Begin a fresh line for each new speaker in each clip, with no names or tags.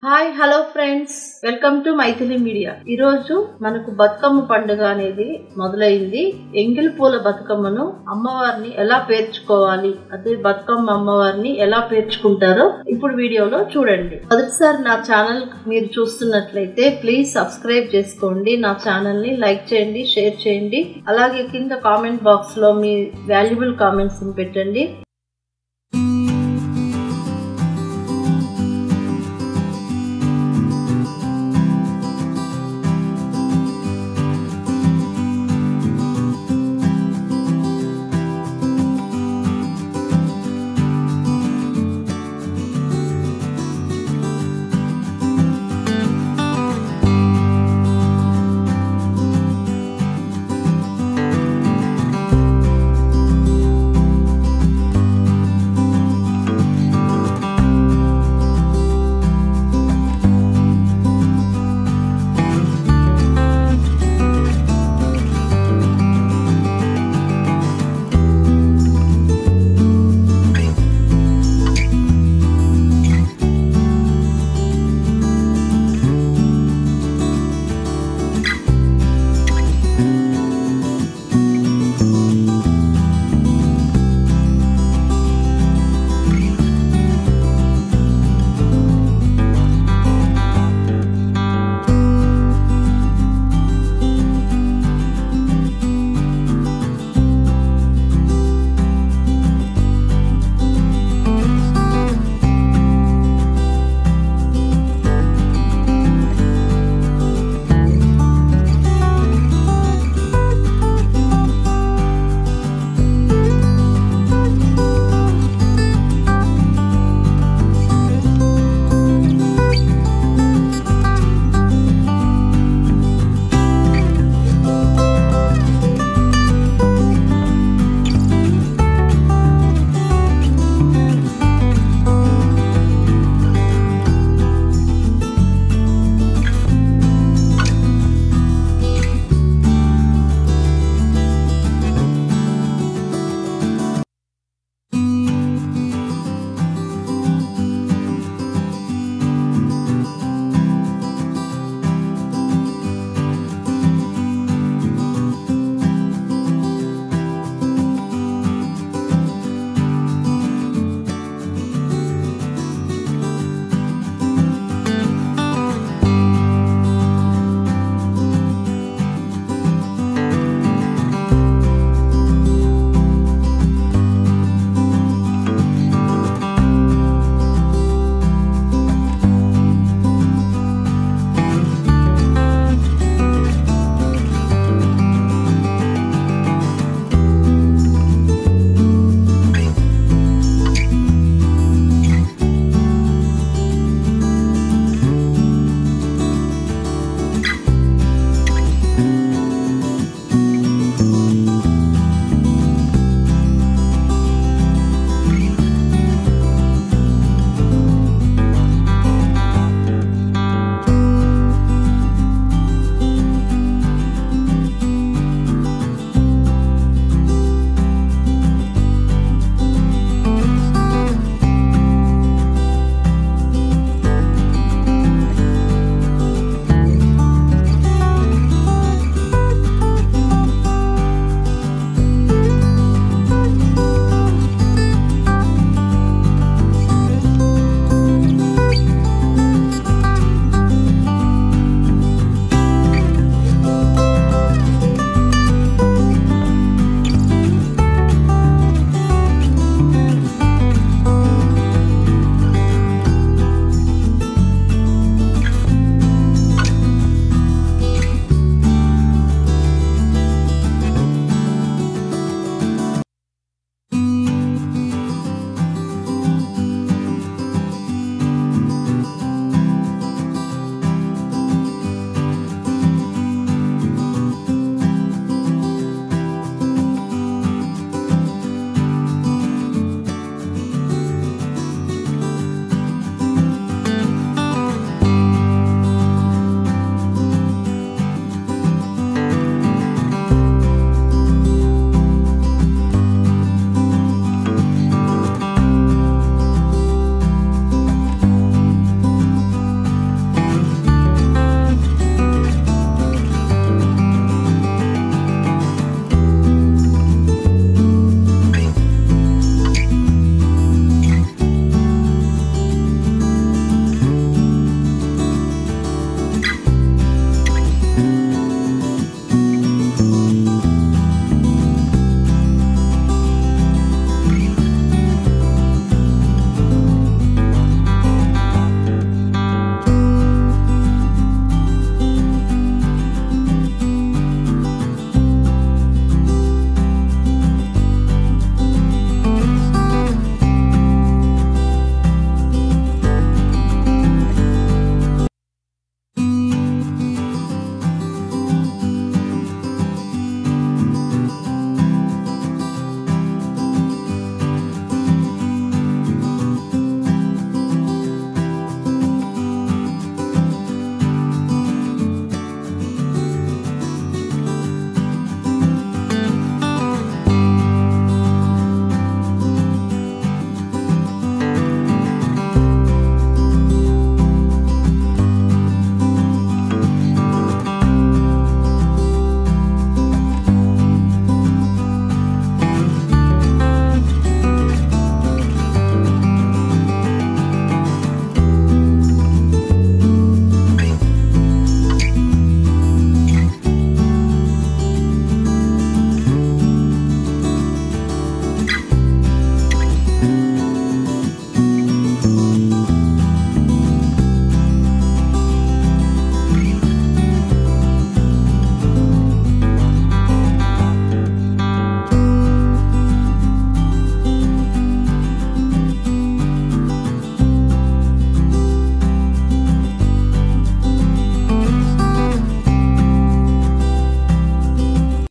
hi hello friends welcome to Maithili media ఈరోజు మనకు బతుకమ్మ పండుగ అనేది మొదలైంది ఎంగిల్ పూల బతుకమ్మను అమ్మవారిని ఎలా పేర్చుకోవాలి అదే బతుకమ్మ అమ్మవారిని ఎలా పేర్చుకుంటారో ఇప్పుడు వీడియోలో చూడండి మొదటిసారి నా ఛానల్ మీరు చూస్తున్నట్లయితే ప్లీజ్ సబ్స్క్రైబ్ చేసుకోండి నా ఛానల్ ని లైక్ చేయండి షేర్ చేయండి అలాగే కింద కామెంట్ బాక్స్ లో మీ వాల్యుబుల్ కామెంట్స్ పెట్టండి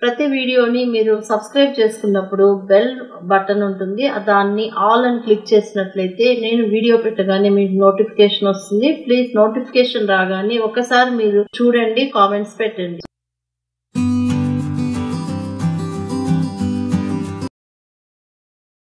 ప్రతి వీడియోని మీరు సబ్స్క్రైబ్ చేసుకున్నప్పుడు బెల్ బటన్ ఉంటుంది దాన్ని ఆల్ అని క్లిక్ చేసినట్లయితే నేను వీడియో పెట్టగానే మీకు నోటిఫికేషన్ వస్తుంది ప్లీజ్ నోటిఫికేషన్ రాగానే ఒకసారి మీరు చూడండి కామెంట్స్ పెట్టండి